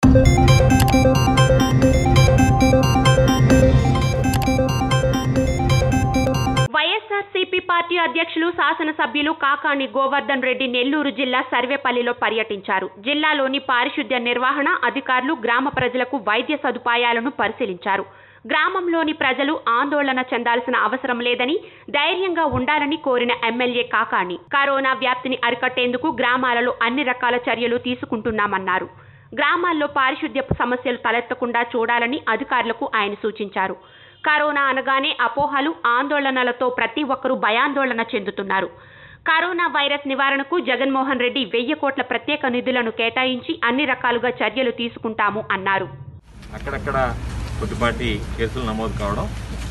YSRCP party అధ్యక్షులు శాసనసభ్యులు కాకాణి గోవర్ధన్ రెడ్డి నెల్లూరు జిల్లా సర్వేపల్లిలో పర్యటించారు జిల్లాలోని పారిశుద్ధ్య నిర్వహణ అధికారులు గ్రామ ప్రజలకు వైద్య సదుపాయాలను పరిశీలించారు గ్రామంలోని ప్రజలు ఆందోళన చెందాల్సిన అవసరం లేదని ధైర్యంగా ఉండాలని కోరిన ఎమ్మెల్యే కాకాణి కరోనా వ్యాప్తిని అరికట్టేందుకు గ్రామాలలో అన్ని రకాల చర్యలు తీసుకుంటున్నామన్నారు గ్రామాల్లో పారిశుద్ధ్య సమస్యలు తలెత్తకుండా చూడాలని అధికారులకు ఆయన సూచించారు కరోనా అనగానే అపోహలు ఆందోళనలతో ప్రతి ఒక్కరూ భయాందోళన చెందుతున్నారు కరోనా వైరస్ నివారణకు జగన్మోహన్ రెడ్డి వెయ్యి కోట్ల ప్రత్యేక నిధులను కేటాయించి అన్ని రకాలుగా చర్యలు తీసుకుంటాము అన్నారు అక్కడక్కడ కొద్దిపాటి కేసులు నమోదు కావడం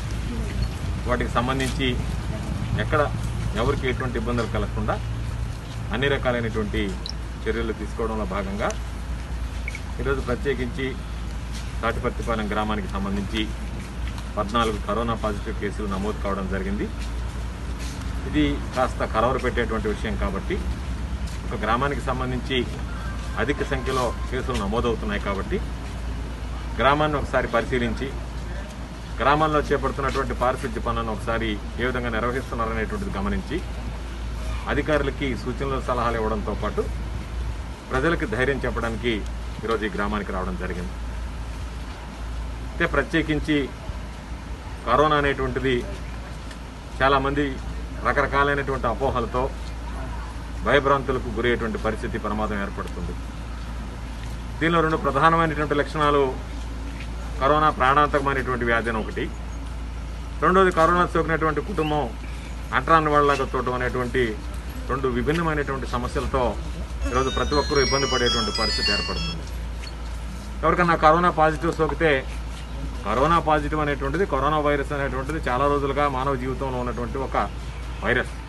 వాటికి సంబంధించి ఎక్కడ ఎవరికి ఎటువంటి ఇబ్బందులు కలగకుండా అన్ని రకాలైనటువంటి చర్యలు తీసుకోవడంలో భాగంగా ఈరోజు ప్రత్యేకించి తాటిపర్తిపాలెం గ్రామానికి సంబంధించి పద్నాలుగు కరోనా పాజిటివ్ కేసులు నమోదు కావడం జరిగింది ఇది కాస్త కలవర పెట్టేటువంటి విషయం కాబట్టి ఒక గ్రామానికి సంబంధించి అధిక సంఖ్యలో కేసులు నమోదవుతున్నాయి కాబట్టి గ్రామాన్ని ఒకసారి పరిశీలించి గ్రామాల్లో చేపడుతున్నటువంటి పారిశుద్ధ్య పనులను ఒకసారి ఏ విధంగా నిర్వహిస్తున్నారనేటువంటిది గమనించి అధికారులకి సూచనలు సలహాలు ఇవ్వడంతో పాటు ప్రజలకు ధైర్యం చెప్పడానికి ఈరోజు ఈ గ్రామానికి రావడం జరిగింది అయితే ప్రత్యేకించి కరోనా అనేటువంటిది చాలామంది రకరకాలైనటువంటి అపోహలతో భయభ్రాంతులకు గురయ్యేటువంటి పరిస్థితి ప్రమాదం ఏర్పడుతుంది దీనిలో రెండు ప్రధానమైనటువంటి లక్షణాలు కరోనా ప్రాణాంతకమైనటువంటి వ్యాధి అని ఒకటి రెండోది కరోనా సోకినటువంటి కుటుంబం అంటరాని వాళ్ళగా చూడటం అనేటువంటి రెండు విభిన్నమైనటువంటి సమస్యలతో ఈరోజు ప్రతి ఒక్కరూ ఇబ్బంది పడేటువంటి పరిస్థితి ఏర్పడుతుంది ఎవరికన్నా కరోనా పాజిటివ్ సోకితే కరోనా పాజిటివ్ అనేటువంటిది కరోనా వైరస్ అనేటువంటిది చాలా రోజులుగా మానవ జీవితంలో ఉన్నటువంటి ఒక వైరస్